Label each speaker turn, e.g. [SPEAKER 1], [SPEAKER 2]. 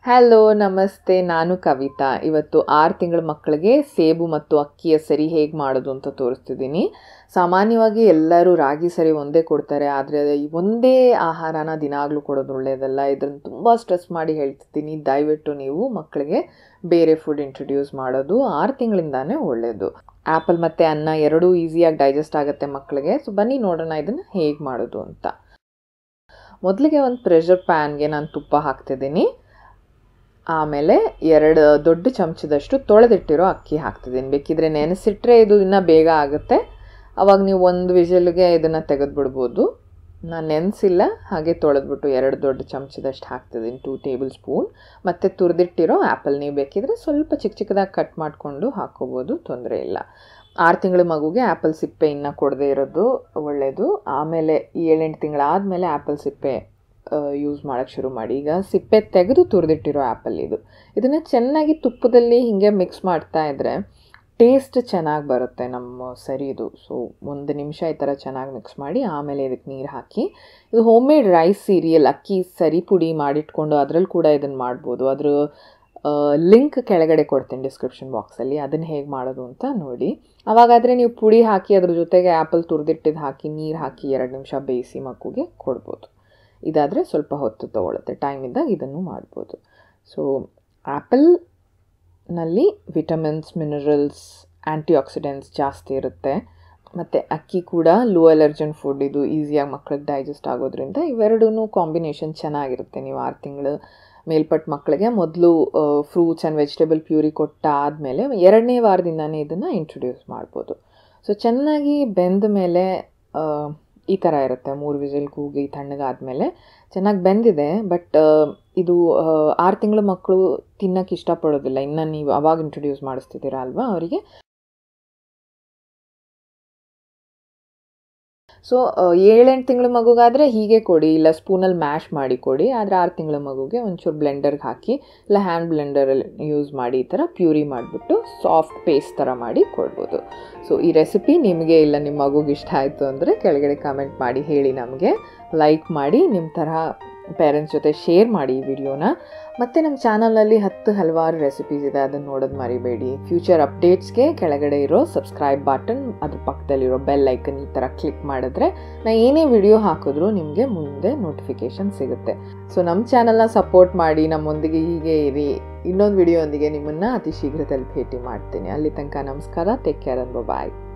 [SPEAKER 1] hello ನಮಸ್ತೆ ನಾನು ಕವಿತಾ ಇವತ್ತು ಆರು ತಿಂಗಳ ಮಕ್ಕಳಿಗೆ ಸೇಬು ಮತ್ತು ಅಕ್ಕಿಯ ಸರಿ ಹೇಗೆ ಮಾಡೋದು ಅಂತ ತೋರಿಸ್ತಿದ್ದೀನಿ ಸಾಮಾನ್ಯವಾಗಿ ಎಲ್ಲರೂ ರಾಗಿ ಸರಿ ಒಂದೇ ಕೊಡ್ತಾರೆ ಆದರೆ ಈ ಒಂದೇ ಆಹಾರನ ದಿನಾಗಲೂ ಕೊಡೋದು ಒಳ್ಳೆಯದಲ್ಲ ಇದನ್ನು ತುಂಬ ಸ್ಟ್ರೆಸ್ ಮಾಡಿ ಹೇಳ್ತಿದ್ದೀನಿ ದಯವಿಟ್ಟು ನೀವು ಮಕ್ಕಳಿಗೆ ಬೇರೆ ಫುಡ್ ಇಂಟ್ರೊಡ್ಯೂಸ್ ಮಾಡೋದು ಆರು ತಿಂಗಳಿಂದಾನೇ ಒಳ್ಳೆಯದು ಆ್ಯಪಲ್ ಮತ್ತು ಅನ್ನ ಎರಡೂ ಈಸಿಯಾಗಿ ಡೈಜೆಸ್ಟ್ ಆಗುತ್ತೆ ಮಕ್ಕಳಿಗೆ ಸೊ ಬನ್ನಿ ನೋಡೋಣ ಇದನ್ನು ಹೇಗೆ ಮಾಡೋದು ಅಂತ ಮೊದಲಿಗೆ ಒಂದು ಪ್ರೆಷರ್ ಪ್ಯಾನ್ಗೆ ನಾನು ತುಪ್ಪ ಹಾಕ್ತಿದ್ದೀನಿ ಆಮೇಲೆ ಎರಡು ದೊಡ್ಡ ಚಮಚದಷ್ಟು ತೊಳೆದಿಟ್ಟಿರೋ ಅಕ್ಕಿ ಹಾಕ್ತಿದ್ದೀನಿ ಬೇಕಿದ್ರೆ ನೆನೆಸಿಟ್ರೆ ಇದು ಇನ್ನೂ ಬೇಗ ಆಗುತ್ತೆ ಅವಾಗ ನೀವು ಒಂದು ವಿಷಲ್ಗೆ ಇದನ್ನು ತೆಗೆದುಬಿಡ್ಬೋದು ನಾನು ನೆನೆಸಿಲ್ಲ ಹಾಗೆ ತೊಳೆದ್ಬಿಟ್ಟು ಎರಡು ದೊಡ್ಡ ಚಮಚದಷ್ಟು ಹಾಕ್ತಿದ್ದೀನಿ ಟೂ ಟೇಬಲ್ ಸ್ಪೂನ್ ಮತ್ತು ತುರಿದಿಟ್ಟಿರೋ ಆ್ಯಪಲ್ ನೀವು ಬೇಕಿದ್ರೆ ಸ್ವಲ್ಪ ಚಿಕ್ಕ ಚಿಕ್ಕದಾಗಿ ಕಟ್ ಮಾಡಿಕೊಂಡು ಹಾಕ್ಕೋಬೋದು ತೊಂದರೆ ಇಲ್ಲ ಆರು ತಿಂಗಳ ಮಗುಗೆ ಆ್ಯಪಲ್ ಸಿಪ್ಪೆ ಇನ್ನೂ ಕೊಡದೇ ಇರೋದು ಒಳ್ಳೆಯದು ಆಮೇಲೆ ಏಳೆಂಟು ತಿಂಗಳಾದಮೇಲೆ ಆ್ಯಪಲ್ ಸಿಪ್ಪೆ ಯೂಸ್ ಮಾಡೋಕ್ಕೆ ಶುರು ಮಾಡಿ ಈಗ ಸಿಪ್ಪೆ ತೆಗೆದು ತುರಿದಿಟ್ಟಿರೋ ಆ್ಯಪಲ್ ಇದು ಇದನ್ನು ಚೆನ್ನಾಗಿ ತುಪ್ಪದಲ್ಲಿ ಹೀಗೆ ಮಿಕ್ಸ್ ಮಾಡ್ತಾ ಇದ್ದರೆ ಟೇಸ್ಟ್ ಚೆನ್ನಾಗಿ ಬರುತ್ತೆ ನಮ್ಮ ಸರಿದು ಸೊ ಒಂದು ನಿಮಿಷ ಈ ಥರ ಚೆನ್ನಾಗಿ ಮಿಕ್ಸ್ ಮಾಡಿ ಆಮೇಲೆ ಇದಕ್ಕೆ ನೀರು ಹಾಕಿ ಇದು ಹೋಮ್ ಮೇಡ್ ರೈಸ್ ಸೀರಿಯಲ್ ಅಕ್ಕಿ ಸರಿ ಪುಡಿ ಮಾಡಿಟ್ಕೊಂಡು ಅದರಲ್ಲಿ ಕೂಡ ಇದನ್ನು ಮಾಡ್ಬೋದು ಅದ್ರ ಲಿಂಕ್ ಕೆಳಗಡೆ ಕೊಡ್ತೀನಿ ಡಿಸ್ಕ್ರಿಪ್ಷನ್ ಬಾಕ್ಸಲ್ಲಿ ಅದನ್ನು ಹೇಗೆ ಮಾಡೋದು ಅಂತ ನೋಡಿ ಅವಾಗಾದರೆ ನೀವು ಪುಡಿ ಹಾಕಿ ಅದ್ರ ಜೊತೆಗೆ ಆ್ಯಪಲ್ ತುರಿದಿಟ್ಟಿದ್ದು ಹಾಕಿ ನೀರು ಹಾಕಿ ಎರಡು ನಿಮಿಷ ಬೇಯಿಸಿ ಮಕ್ಕಳಿಗೆ ಕೊಡ್ಬೋದು ಇದಾದರೆ ಸ್ವಲ್ಪ ಹೊತ್ತು ತೊಗೊಳುತ್ತೆ ಟೈಮ್ ಇದ್ದಾಗ ಇದನ್ನು ಮಾಡ್ಬೋದು ಸೊ ಆ್ಯಪಲ್ನಲ್ಲಿ ವಿಟಮಿನ್ಸ್ ಮಿನರಲ್ಸ್ ಆ್ಯಂಟಿ ಆಕ್ಸಿಡೆಂಟ್ಸ್ ಜಾಸ್ತಿ ಇರುತ್ತೆ ಮತ್ತು ಅಕ್ಕಿ ಕೂಡ ಲೋ ಅಲರ್ಜನ್ ಫುಡ್ ಇದು ಈಸಿಯಾಗಿ ಮಕ್ಳಿಗೆ ಡೈಜೆಸ್ಟ್ ಆಗೋದ್ರಿಂದ ಇವೆರಡೂ ಕಾಂಬಿನೇಷನ್ ಚೆನ್ನಾಗಿರುತ್ತೆ ನೀವು ಆರು ತಿಂಗಳು ಮೇಲ್ಪಟ್ಟ ಮಕ್ಕಳಿಗೆ ಮೊದಲು ಫ್ರೂಟ್ಸ್ ಆ್ಯಂಡ್ ವೆಜಿಟೇಬಲ್ ಪ್ಯೂರಿ ಕೊಟ್ಟಾದಮೇಲೆ ಎರಡನೇ ವಾರದಿಂದನೇ ಇದನ್ನು ಇಂಟ್ರೊಡ್ಯೂಸ್ ಮಾಡ್ಬೋದು ಸೊ ಚೆನ್ನಾಗಿ ಬೆಂದ ಮೇಲೆ ಈ ಥರ ಇರುತ್ತೆ ಮೂರು ವಿಸಿಲ್ ಕೂಗಿ ತಣ್ಣಗಾದಮೇಲೆ ಚೆನ್ನಾಗಿ ಬೆಂದಿದೆ ಬಟ್ ಇದು ಆರು ತಿಂಗಳ ಮಕ್ಕಳು ತಿನ್ನೋಕ್ಕೆ ಇಷ್ಟಪಡೋದಿಲ್ಲ ಇನ್ನು ನೀವು ಅವಾಗ ಇಂಟ್ರೊಡ್ಯೂಸ್ ಮಾಡಿಸ್ತಿದ್ದೀರಾ ಅಲ್ವಾ ಅವರಿಗೆ ಸೊ ಏಳೆಂಟು ತಿಂಗಳ ಮಗುಗಾದರೆ ಹೀಗೆ ಕೊಡಿ ಇಲ್ಲ ಸ್ಪೂನಲ್ಲಿ ಮ್ಯಾಶ್ ಮಾಡಿ ಕೊಡಿ ಆದರೆ ಆರು ತಿಂಗಳ ಮಗುಗೆ ಒಂಚೂರು ಬ್ಲೆಂಡರ್ಗೆ ಹಾಕಿ ಇಲ್ಲ ಹ್ಯಾಂಡ್ ಬ್ಲೆಂಡರಲ್ಲಿ ಯೂಸ್ ಮಾಡಿ ಈ ಥರ ಪ್ಯೂರಿ ಮಾಡಿಬಿಟ್ಟು ಸಾಫ್ಟ್ ಪೇಸ್ಟ್ ಥರ ಮಾಡಿ ಕೊಡ್ಬೋದು ಸೊ ಈ ರೆಸಿಪಿ ನಿಮಗೆ ಇಲ್ಲ ನಿಮ್ಮ ಮಗುಗೆ ಇಷ್ಟ ಆಯಿತು ಅಂದರೆ ಕೆಳಗಡೆ ಕಮೆಂಟ್ ಮಾಡಿ ಹೇಳಿ ನಮಗೆ ಲೈಕ್ ಮಾಡಿ ನಿಮ್ಮ ತರಹ ಪೇರೆಂಟ್ಸ್ ಜೊತೆ ಶೇರ್ ಮಾಡಿ ಈ ವಿಡಿಯೋನ ಮತ್ತು ನಮ್ಮ ಚಾನಲಲ್ಲಿ ಹತ್ತು ಹಲವಾರು ರೆಸಿಪೀಸ್ ಇದೆ ಅದನ್ನು ನೋಡೋದು ಮರಿಬೇಡಿ ಫ್ಯೂಚರ್ ಅಪ್ಡೇಟ್ಸ್ಗೆ ಕೆಳಗಡೆ ಇರೋ ಸಬ್ಸ್ಕ್ರೈಬ್ ಬಟನ್ ಅದ್ರ ಪಕ್ಕದಲ್ಲಿರೋ ಬೆಲ್ ಐಕನ್ ಈ ಥರ ಕ್ಲಿಕ್ ಮಾಡಿದ್ರೆ ನಾ ಏನೇ ವಿಡಿಯೋ ಹಾಕಿದ್ರೂ ನಿಮಗೆ ಮುಂದೆ ನೋಟಿಫಿಕೇಷನ್ ಸಿಗುತ್ತೆ ಸೊ ನಮ್ಮ ಚಾನಲ್ನ ಸಪೋರ್ಟ್ ಮಾಡಿ ನಮ್ಮೊಂದಿಗೆ ಹೀಗೆ ಇರಿ ಇನ್ನೊಂದು ವಿಡಿಯೋ ಒಂದಿಗೆ ನಿಮ್ಮನ್ನು ಅತಿ ಶೀಘ್ರದಲ್ಲಿ ಭೇಟಿ ಮಾಡ್ತೀನಿ ಅಲ್ಲಿ ತನಕ ನಮಸ್ಕಾರ ಟೇಕ್ ಕೇರ್ ಅನ್ಬೋ ಬಾಯ್